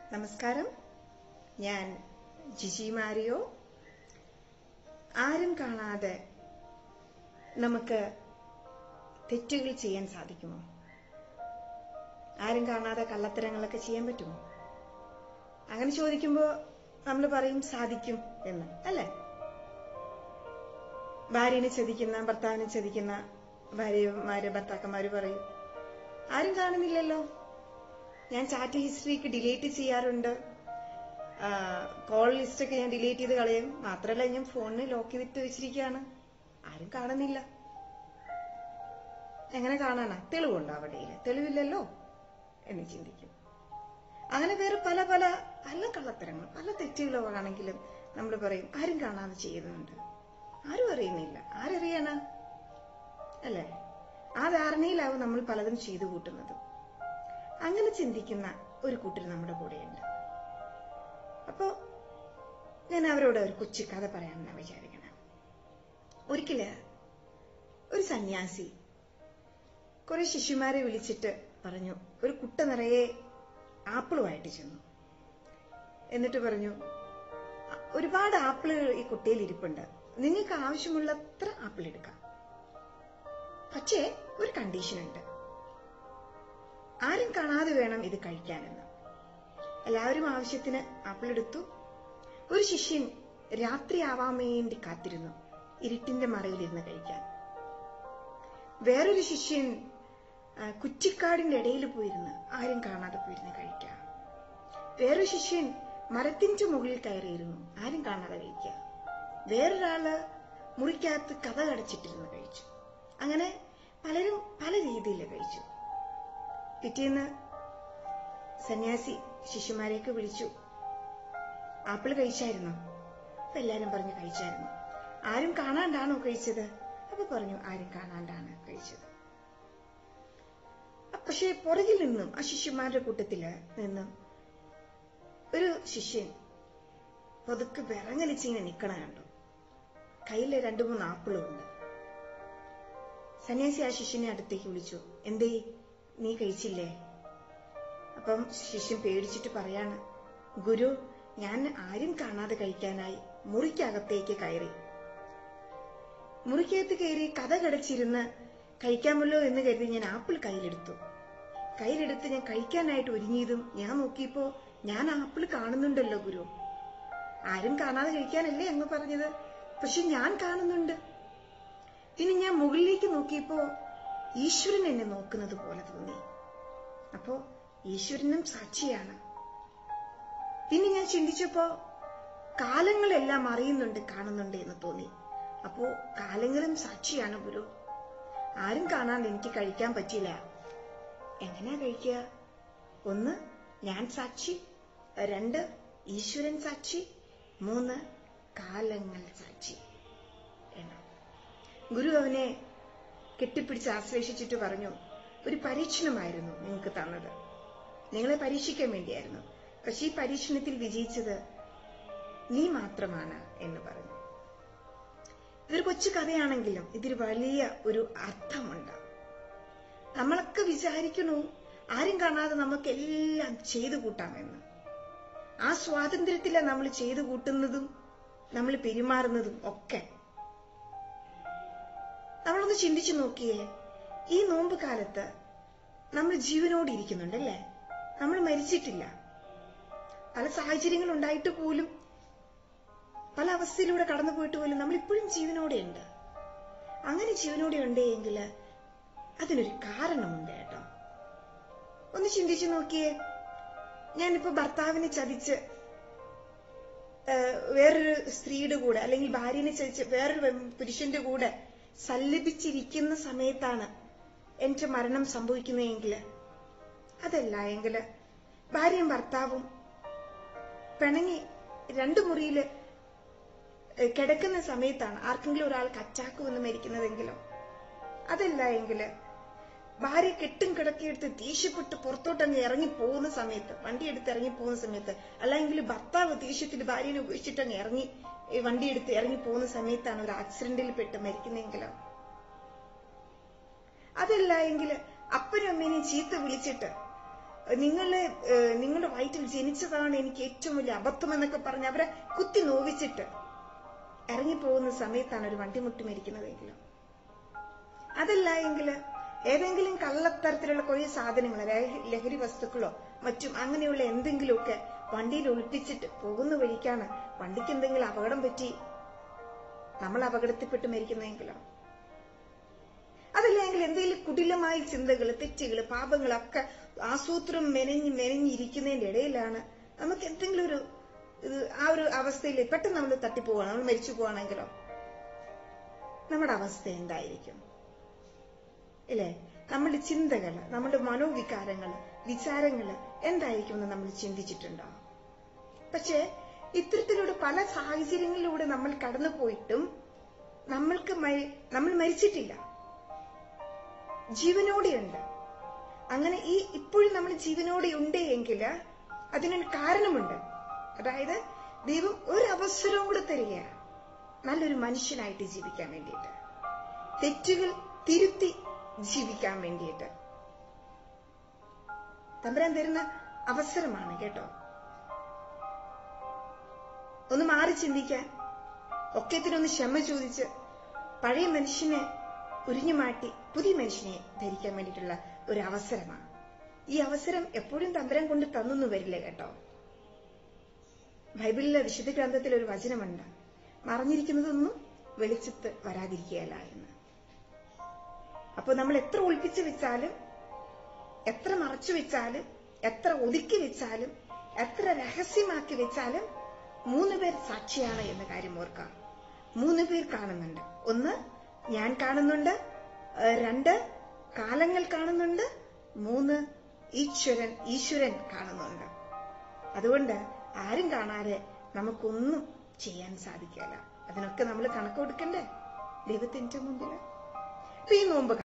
നമസ്കാരം ഞാൻ ജിജി മാരിയോ ആരും കാണാതെ നമുക്ക് തെറ്റുകൾ ചെയ്യാൻ സാധിക്കുമോ ആരും കാണാതെ കള്ളത്തരങ്ങളൊക്കെ ചെയ്യാൻ പറ്റുമോ അങ്ങനെ ചോദിക്കുമ്പോൾ നമ്മൾ പറയും സാധിക്കും എന്ന് അല്ലേ ഭാര്യനെ ചതിക്കുന്ന ഭർത്താവിനെ ചതിക്കുന്ന ഭാര്യമാര് ഭർത്താക്കന്മാര് പറയും ആരും കാണുന്നില്ലല്ലോ ഞാൻ ചാറ്റ് ഹിസ്റ്ററിക്ക് ഡിലീറ്റ് ചെയ്യാറുണ്ട് കോൾ ലിസ്റ്റ് ഒക്കെ ഞാൻ ഡിലീറ്റ് ചെയ്ത് കളയും മാത്രമല്ല ഞാൻ ഫോണിന് ലോക്ക് ചെയ്തിട്ട് വെച്ചിരിക്കുകയാണ് ആരും കാണുന്നില്ല എങ്ങനെ കാണാനാ തെളിവുണ്ടോ അവിടെ തെളിവില്ലല്ലോ എന്ന് ചിന്തിക്കും അങ്ങനെ വേറെ പല പല പല കള്ളത്തരങ്ങൾ പല തെറ്റുകളാണെങ്കിലും നമ്മൾ പറയും ആരും കാണാതെ ചെയ്യുന്നുണ്ട് ആരും അറിയുന്നില്ല ആരറിയണ അല്ലേ ആ ധാരണയിലാവും നമ്മൾ പലതും ചെയ്തു കൂട്ടുന്നത് അങ്ങനെ ചിന്തിക്കുന്ന ഒരു കൂട്ടർ നമ്മുടെ കൂടെയുണ്ട് അപ്പോ ഞാൻ അവരോട് ഒരു കൊച്ചു കഥ പറയാമെന്നാ വിചാരിക്കണം ഒരിക്കല് ഒരു സന്യാസി കുറെ ശിശുമാരെ വിളിച്ചിട്ട് പറഞ്ഞു ഒരു കുട്ട നിറയെ ആപ്പിളുമായിട്ട് ചെന്നു എന്നിട്ട് പറഞ്ഞു ഒരുപാട് ആപ്പിൾ ഈ കുട്ടയിൽ ഇരിപ്പുണ്ട് നിങ്ങൾക്ക് ആവശ്യമുള്ളത്ര ആപ്പിൾ എടുക്കാം പക്ഷേ ഒരു കണ്ടീഷൻ ഉണ്ട് ആരും കാണാതെ വേണം ഇത് കഴിക്കാനെന്ന് എല്ലാവരും ആവശ്യത്തിന് ആപ്പിൾ എടുത്തു ഒരു ശിഷ്യൻ രാത്രിയാവാൻ വേണ്ടി കാത്തിരുന്നു ഇരുട്ടിന്റെ മറയിലിരുന്ന് കഴിക്കാൻ വേറൊരു ശിഷ്യൻ കുറ്റിക്കാടിന്റെ ഇടയിൽ പോയിരുന്ന് ആരും കാണാതെ പോയിരുന്ന് കഴിക്കാം വേറൊരു ശിഷ്യൻ മരത്തിന്റെ മുകളിൽ കയറിയിരുന്നു ആരും കാണാതെ കഴിക്കുക വേറൊരാള് മുറിക്കകത്ത് കഥ കടച്ചിട്ടിരുന്ന് കഴിച്ചു അങ്ങനെ പലരും പല രീതിയിൽ കഴിച്ചു പിറ്റേന്ന് സന്യാസി ശിശുമാരെയൊക്കെ വിളിച്ചു ആപ്പിൾ കഴിച്ചായിരുന്നു അപ്പൊ എല്ലാരും പറഞ്ഞു കഴിച്ചായിരുന്നു ആരും കാണാണ്ടാണോ കഴിച്ചത് അപ്പൊ പറഞ്ഞു ആരും കാണാണ്ടാണ് കഴിച്ചത് പക്ഷെ പുറകിൽ നിന്നും ആ ശിഷ്യന്മാരുടെ കൂട്ടത്തില് നിന്നും ഒരു ശിഷ്യൻ പതുക്കെ വിറങ്ങലിച്ചിങ്ങനെ നിക്കണ കണ്ടു കയ്യില് രണ്ടു മൂന്ന് ആപ്പിളും ഉണ്ട് സന്യാസി ആ ശിഷ്യനെ അടുത്തേക്ക് വിളിച്ചു എന്തേ നീ കഴിച്ചില്ലേ അപ്പം ശിഷ്യൻ പേടിച്ചിട്ട് പറയാണ് ഗുരു ഞാൻ ആരും കാണാതെ കഴിക്കാനായി മുറിക്കകത്തേക്ക് കയറി മുറിക്കകത്ത് കയറി കഥ കടച്ചിരുന്ന് കഴിക്കാമല്ലോ എന്ന് കരുതി ഞാൻ ആപ്പിൾ കയ്യിലെടുത്തു കയ്യിലെടുത്ത് ഞാൻ കഴിക്കാനായിട്ട് ഒരുങ്ങിയതും ഞാൻ നോക്കിയപ്പോ ഞാൻ ആപ്പിൾ കാണുന്നുണ്ടല്ലോ ഗുരു ആരും കാണാതെ കഴിക്കാനല്ലേ അങ്ങ് പറഞ്ഞത് പക്ഷെ ഞാൻ കാണുന്നുണ്ട് പിന്നെ ഞാൻ മുകളിലേക്ക് നോക്കിയപ്പോ ഈശ്വരൻ എന്നെ നോക്കുന്നത് പോലെ തോന്നി അപ്പോ ഈശ്വരനും സാക്ഷിയാണ് പിന്നെ ഞാൻ ചിന്തിച്ചപ്പോ കാലങ്ങളെല്ലാം അറിയുന്നുണ്ട് കാണുന്നുണ്ട് എന്ന് തോന്നി അപ്പോ കാലങ്ങളും സാക്ഷിയാണ് ഗുരു ആരും കാണാണ്ട് എനിക്ക് കഴിക്കാൻ പറ്റില്ല എങ്ങനെയാ കഴിക്കുക ഒന്ന് ഞാൻ സാക്ഷി രണ്ട് ഈശ്വരൻ സാക്ഷി മൂന്ന് കാലങ്ങൾ സാക്ഷി എന്ന് ഗുരു അവനെ കെട്ടിപ്പിടിച്ച് ആശ്ലേഷിച്ചിട്ട് പറഞ്ഞു ഒരു പരീക്ഷണമായിരുന്നു നിങ്ങൾക്ക് തന്നത് നിങ്ങളെ പരീക്ഷിക്കാൻ വേണ്ടിയായിരുന്നു പക്ഷെ ഈ പരീക്ഷണത്തിൽ വിജയിച്ചത് നീ മാത്രമാണ് എന്ന് പറഞ്ഞു ഇതൊരു കൊച്ചു കഥയാണെങ്കിലും ഇതിൽ വലിയ ഒരു അർത്ഥമുണ്ട് നമ്മളൊക്കെ വിചാരിക്കണു ആരും കാണാതെ നമുക്ക് എല്ലാം ചെയ്തു കൂട്ടാമെന്ന് ആ സ്വാതന്ത്ര്യത്തിലാണ് നമ്മൾ ചെയ്തു കൂട്ടുന്നതും നമ്മൾ പെരുമാറുന്നതും ഒക്കെ നമ്മളൊന്ന് ചിന്തിച്ചു നോക്കിയേ ഈ നോമ്പ് കാലത്ത് നമ്മൾ ജീവനോട് ഇരിക്കുന്നുണ്ടല്ലേ നമ്മൾ മരിച്ചിട്ടില്ല പല സാഹചര്യങ്ങൾ ഉണ്ടായിട്ട് പോലും പല അവസ്ഥയിലൂടെ കടന്നു പോയിട്ട് പോലും നമ്മൾ ഇപ്പോഴും ജീവനോടെ ഉണ്ട് അങ്ങനെ ജീവനോടെ ഉണ്ട് എങ്കിൽ അതിനൊരു കാരണമുണ്ട് കേട്ടോ ഒന്ന് ചിന്തിച്ചു നോക്കിയേ ഞാനിപ്പോ ഭർത്താവിനെ ചതിച്ച് വേറൊരു സ്ത്രീയുടെ കൂടെ അല്ലെങ്കിൽ ഭാര്യനെ ചതിച്ച് വേറൊരു പുരുഷന്റെ കൂടെ സല്ലപിച്ചിരിക്കുന്ന സമയത്താണ് എന്റെ മരണം സംഭവിക്കുന്നതെങ്കിൽ അതല്ല എങ്കിൽ ഭാര്യയും ഭർത്താവും പിണങ്ങി രണ്ടു മുറിയില് കിടക്കുന്ന സമയത്താണ് ആർക്കെങ്കിലും ഒരാൾക്ക് അറ്റാക്ക് വന്ന് മരിക്കുന്നതെങ്കിലോ അതല്ല എങ്കില് ഭാര്യ കെട്ടും കിടക്കിയെടുത്ത് ദേഷ്യപ്പെട്ട് പുറത്തോട്ടങ്ങ് ഇറങ്ങി പോകുന്ന സമയത്ത് വണ്ടി എടുത്ത് ഇറങ്ങി പോകുന്ന സമയത്ത് അല്ലെങ്കിൽ ഭർത്താവ് ദേഷ്യത്തിൽ ഭാര്യനെ ഉപേക്ഷിച്ചിട്ട് അങ്ങ് ഇറങ്ങി വണ്ടി എടുത്ത് ഇറങ്ങി പോകുന്ന സമയത്താണ് ഒരു ആക്സിഡന്റിൽ പെട്ട് മരിക്കുന്നെങ്കിലോ അതല്ല എങ്കിൽ അപ്പനും അമ്മേനെയും ചീത്ത വിളിച്ചിട്ട് നിങ്ങളെ ഏഹ്, നിങ്ങളുടെ വയറ്റിൽ ജനിച്ചതാണ് എനിക്ക് ഏറ്റവും വലിയ അബദ്ധം എന്നൊക്കെ പറഞ്ഞ് അവരെ കുത്തി നോവിച്ചിട്ട് ഇറങ്ങിപ്പോകുന്ന സമയത്താണ് ഒരു വണ്ടി മുട്ടി മരിക്കുന്നതെങ്കിലും അതല്ല എങ്കിൽ ഏതെങ്കിലും കള്ളത്തരത്തിലുള്ള കുറേ സാധനങ്ങൾ ലഹ- ലഹരി വസ്തുക്കളോ മറ്റും അങ്ങനെയുള്ള എന്തെങ്കിലുമൊക്കെ വണ്ടിയിൽ ഒളിപ്പിച്ചിട്ട് പോകുന്ന വഴിക്കാണ് വണ്ടിക്ക് എന്തെങ്കിലും അപകടം പറ്റി നമ്മൾ അപകടത്തിൽപ്പെട്ട് മരിക്കുന്നതെങ്കിലോ അതല്ലെങ്കിൽ എന്തെങ്കിലും കുടിലമായ ചിന്തകൾ തെറ്റുകൾ പാപങ്ങളൊക്കെ ആസൂത്രം മെനഞ്ഞ് മെനഞ്ഞിരിക്കുന്നതിന്റെ ഇടയിലാണ് നമുക്ക് എന്തെങ്കിലും ഒരു ഇത് ആ ഒരു അവസ്ഥയിൽ പെട്ടെന്ന് നമ്മൾ തട്ടിപ്പോവാണ് നമ്മൾ മരിച്ചു പോവാണെങ്കിലോ നമ്മുടെ അവസ്ഥ എന്തായിരിക്കും ഇല്ലേ നമ്മുടെ ചിന്തകൾ നമ്മുടെ മനോവികാരങ്ങൾ വിചാരങ്ങൾ എന്തായിരിക്കുമെന്ന് നമ്മൾ ചിന്തിച്ചിട്ടുണ്ടോ പക്ഷേ ഇത്തരത്തിലൂടെ പല സാഹചര്യങ്ങളിലൂടെ നമ്മൾ കടന്നുപോയിട്ടും നമ്മൾക്ക് മരി- നമ്മൾ മരിച്ചിട്ടില്ല ജീവനോടെയുണ്ട് അങ്ങനെ ഈ ഇപ്പോഴും നമ്മൾ ജീവനോടെ ഉണ്ട് എങ്കിൽ അതിനൊരു കാരണമുണ്ട് അതായത് ദൈവം ഒരു അവസരവും കൂടെ തരികയാണ് നല്ലൊരു മനുഷ്യനായിട്ട് ജീവിക്കാൻ വേണ്ടിയിട്ട് തെറ്റുകൾ തിരുത്തി ജീവിക്കാൻ വേണ്ടിയിട്ട് തമ്പുരാൻ തരുന്ന അവസരമാണ് കേട്ടോ ഒന്ന് മാറി ചിന്തിക്കാൻ ഒക്കത്തിനൊന്ന് ക്ഷമ ചോദിച്ച് പഴയ മനുഷ്യനെ ഉരിഞ്ഞു മാറ്റി പുതിയ മനുഷ്യനെ ധരിക്കാൻ വേണ്ടിയിട്ടുള്ള ഒരു അവസരമാണ് ഈ അവസരം എപ്പോഴും തമ്പുരാൻ കൊണ്ട് തന്നൊന്നും വരില്ല കേട്ടോ ബൈബിളിലെ വിശുദ്ധ ഗ്രന്ഥത്തിൽ ഒരു വചനമുണ്ട് മറഞ്ഞിരിക്കുന്നതൊന്നും വെളിച്ചത്ത് വരാതിരിക്കുകയല്ല എന്ന് അപ്പൊ നമ്മൾ എത്ര ഒളിപ്പിച്ചു വെച്ചാലും എത്ര മറച്ചു വെച്ചാലും എത്ര ഒതുക്കി വെച്ചാലും എത്ര രഹസ്യമാക്കി വെച്ചാലും മൂന്ന് പേർ സാക്ഷിയാണ് എന്ന കാര്യം ഓർക്കാം മൂന്ന് പേർ കാണുന്നുണ്ട് ഒന്ന് ഞാൻ കാണുന്നുണ്ട് ഏഹ് രണ്ട് കാലങ്ങൾ കാണുന്നുണ്ട് മൂന്ന് ഈശ്വരൻ ഈശ്വരൻ കാണുന്നുണ്ട് അതുകൊണ്ട് ആരും കാണാതെ നമുക്കൊന്നും ചെയ്യാൻ സാധിക്കില്ല അതിനൊക്കെ നമ്മൾ കണക്ക് കൊടുക്കണ്ടേ ദൈവത്തിന്റെ മുമ്പിൽ അപ്പൊ ഈ നോമ്പ്